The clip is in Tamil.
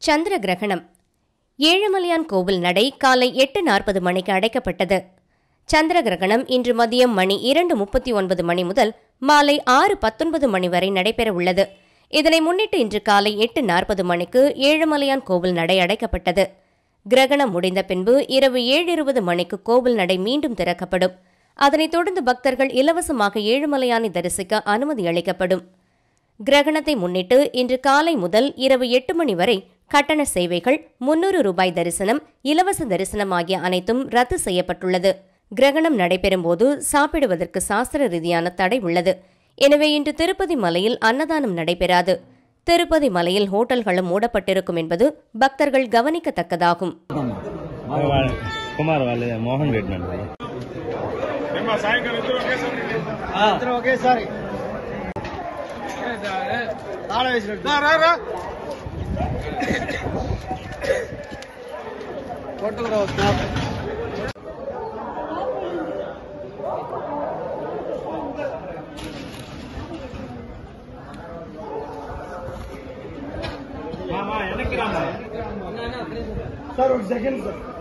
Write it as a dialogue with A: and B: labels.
A: சந்திர கிரகணம் ஏழுமலையான் கோவில் நடை காலை எட்டு நாற்பது மணிக்கு அடைக்கப்பட்டது சந்திர கிரகணம் இன்று மதியம் மணி இரண்டு முப்பத்தி ஒன்பது மணி முதல் மாலை ஆறு பத்தொன்பது மணி வரை நடைபெற உள்ளது இதனை முன்னிட்டு இன்று காலை எட்டு நாற்பது மணிக்கு ஏழுமலையான் கோவில் நடை அடைக்கப்பட்டது கிரகணம் முடிந்த பின்பு இரவு ஏழு இருபது மணிக்கு கோவில் நடை மீண்டும் திறக்கப்படும் அதனைத் தொடர்ந்து பக்தர்கள் இலவசமாக ஏழுமலையானை தரிசிக்க அனுமதி அளிக்கப்படும் கிரகணத்தை முன்னிட்டு இன்று காலை முதல் இரவு எட்டு மணி வரை கட்டண சேவைகள் முன்னூறு ரூபாய் தரிசனம் இலவச தரிசனம் ஆகிய அனைத்தும் ரத்து செய்யப்பட்டுள்ளது கிரகணம் நடைபெறும்போது சாப்பிடுவதற்கு சாஸ்திர ரீதியான தடை உள்ளது எனவே இன்று திருப்பதி மலையில் அன்னதானம் நடைபெறாது திருப்பதி மலையில் ஹோட்டல்களும் மூடப்பட்டிருக்கும் என்பது பக்தர்கள் கவனிக்கத்தக்கதாகும்
B: వాళ్ళ- కుమార్ వాళ్ళ మోహన్ రెడ్డి అండి
C: ఇద్దరు ఒకేసారి తాళ వేసినట్టు ఫోటోగ్రాఫ్ సార్ ఒక సెకండ్ సార్